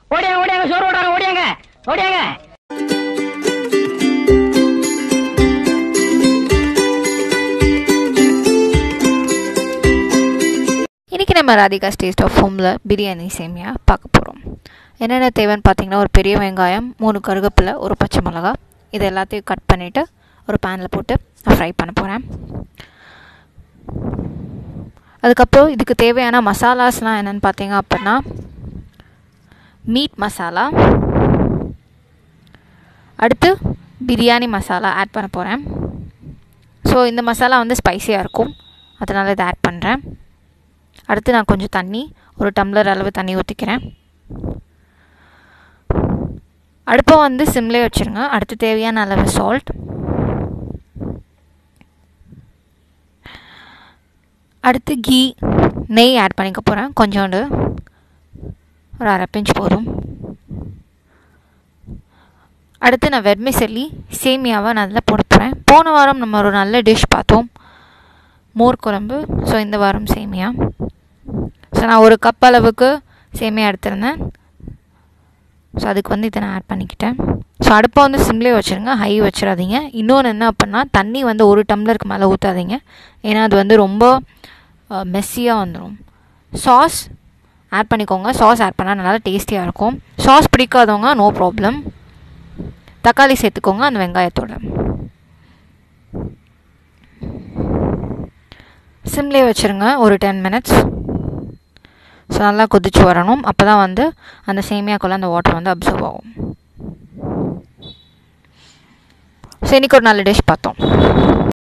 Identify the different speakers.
Speaker 1: ஓடியாங்க ஓடியாங்க சோறு ஓடாங்க ஓடியாங்க ஓடியாங்க
Speaker 2: இன்றைக்கி நம்ம ராதிகா டேஸ்ட் ஆஃப் ஹோமில் பிரியாணி சேமியா பார்க்க போகிறோம் என்னென்ன தேவைன்னு பார்த்தீங்கன்னா ஒரு பெரிய வெங்காயம் மூணு கருவேப்பிலை ஒரு பச்சை மிளகா இது எல்லாத்தையும் கட் பண்ணிவிட்டு ஒரு பேனில் போட்டு நான் ஃப்ரை பண்ண போகிறேன் அதுக்கப்புறம் இதுக்கு தேவையான மசாலாஸ்லாம் என்னென்னு பார்த்தீங்க அப்படின்னா மீட் மசாலா அடுத்து பிரியாணி மசாலா ஆட் பண்ண போகிறேன் ஸோ இந்த மசாலா வந்து ஸ்பைசியாக இருக்கும் அதனால் இதை ஆட் பண்ணுறேன் அடுத்து நான் கொஞ்சம் தண்ணி ஒரு டம்ளர் அளவு தண்ணி ஊற்றிக்கிறேன் அடுப்பை வந்து சிம்லே வச்சுருங்க அடுத்து தேவையான அளவு சால்ட் அடுத்து கீ நெய் ஆட் பண்ணிக்க போகிறேன் கொஞ்சோண்டு ஒரு அரை பிஞ்ச் போதும் அடுத்து நான் வெர்மிசெல்லி சேமியாவை நான் அதில் போட போகிறேன் போன வாரம் நம்ம ஒரு நல்ல டிஷ் பார்த்தோம் மோர் குழம்பு ஸோ இந்த வாரம் சேமியா ஸோ நான் ஒரு கப் அளவுக்கு சேமியா எடுத்திருந்தேன் ஸோ அதுக்கு வந்து இதை நான் ஆட் பண்ணிக்கிட்டேன் ஸோ அடுப்பை வந்து சிம்லே வச்சுருங்க ஹை வச்சிடாதீங்க இன்னொன்று என்ன அப்படின்னா தண்ணி வந்து ஒரு டம்ளருக்கு மேலே ஊற்றாதீங்க ஏன்னா அது வந்து ரொம்ப மெஸ்ஸியாக வந்துடும் சாஸ் ஆட் பண்ணிக்கோங்க சாஸ் ஆட் பண்ணால் நல்லா டேஸ்டியாக இருக்கும் சாஸ் பிடிக்காதவங்க நோ ப்ராப்ளம் தக்காளி சேர்த்துக்கோங்க அந்த வெங்காயத்தோட சிம்லே வச்சுருங்க ஒரு டென் மினிட்ஸ் ஸோ நல்லா கொதிச்சு வரணும் அப்போ தான் வந்து அந்த சேமியாக்குள்ளே அந்த வாட்டர் வந்து அப்சர்வ் ஆகும் ஸோ இன்றைக்கி ஒரு நல்ல டிஷ் பார்த்தோம்